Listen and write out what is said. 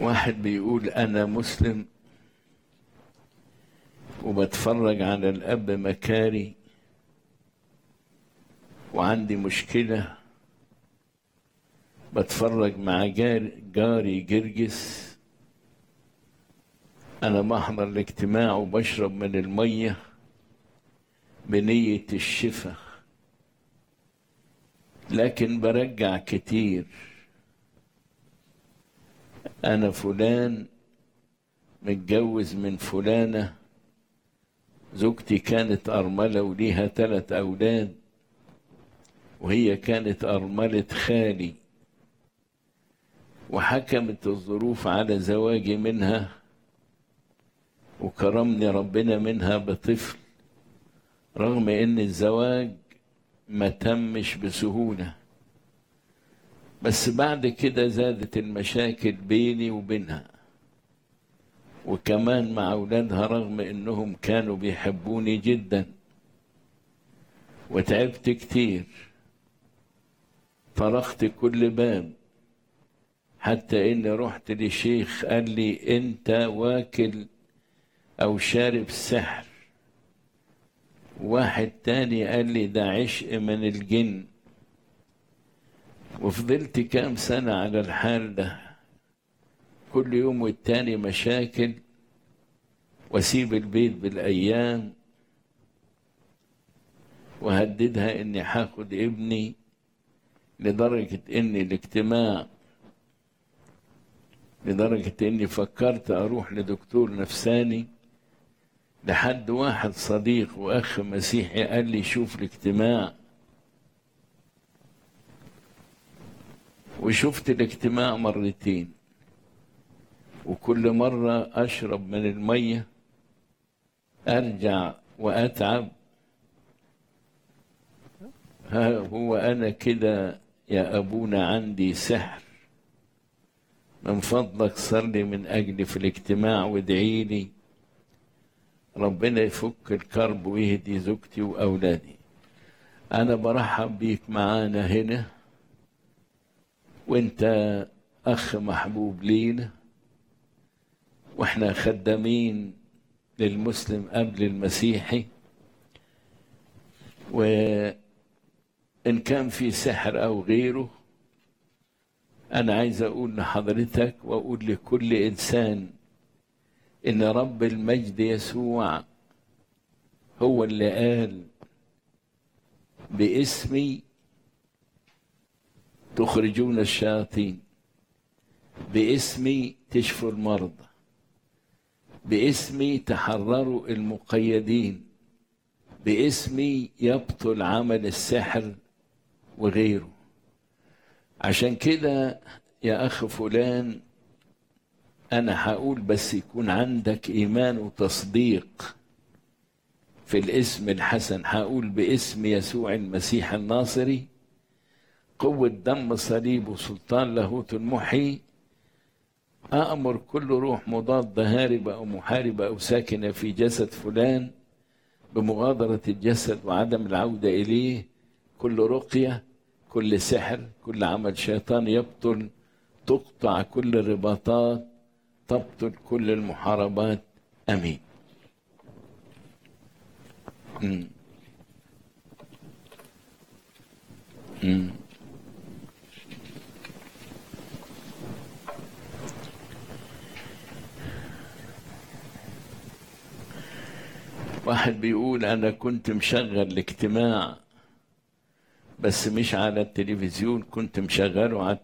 واحد بيقول أنا مسلم وبتفرج على الأب مكاري وعندي مشكلة بتفرج مع جاري, جاري جرجس أنا بحضر الاجتماع وبشرب من المية بنية الشفاء لكن برجع كتير أنا فلان متجوز من فلانة زوجتي كانت أرملة وليها ثلاث أولاد وهي كانت أرملة خالي وحكمت الظروف على زواجي منها وكرمني ربنا منها بطفل رغم ان الزواج ما تمش بسهولة بس بعد كده زادت المشاكل بيني وبينها وكمان مع أولادها رغم إنهم كانوا بيحبوني جدا وتعبت كتير فرغت كل باب حتى إني رحت لشيخ قال لي أنت واكل أو شارب سحر واحد تاني قال لي ده عشق من الجن وفضلت كام سنة على الحال ده كل يوم والتاني مشاكل واسيب البيت بالايام وهددها اني هاخد ابني لدرجة ان الاجتماع لدرجة اني فكرت اروح لدكتور نفساني لحد واحد صديق واخ مسيحي قال لي شوف الاجتماع وشفت الاجتماع مرتين وكل مرة أشرب من المية أرجع وأتعب ها هو أنا كده يا أبونا عندي سحر من فضلك صلي من أجلي في الاجتماع وادعي لي ربنا يفك الكرب ويهدي زوجتي وأولادي أنا برحب بيك معانا هنا وانت أخ محبوب لينا واحنا خدامين للمسلم قبل المسيحي وإن كان في سحر أو غيره أنا عايز أقول لحضرتك وأقول لكل إنسان إن رب المجد يسوع هو اللي قال باسمي تخرجون الشياطين باسمي تشفوا المرضى باسمي تحرروا المقيدين باسمي يبطل عمل السحر وغيره عشان كده يا اخ فلان انا هقول بس يكون عندك ايمان وتصديق في الاسم الحسن هقول باسم يسوع المسيح الناصري قوة دم صليب وسلطان لاهوت المحيي أأمر كل روح مضادة هاربة أو محاربة أو ساكنة في جسد فلان بمغادرة الجسد وعدم العودة إليه كل رقية كل سحر كل عمل شيطان يبطل تقطع كل الرباطات تبطل كل المحاربات أمين مم. مم. واحد بيقول أنا كنت مشغل الاجتماع بس مش على التلفزيون كنت مشغله على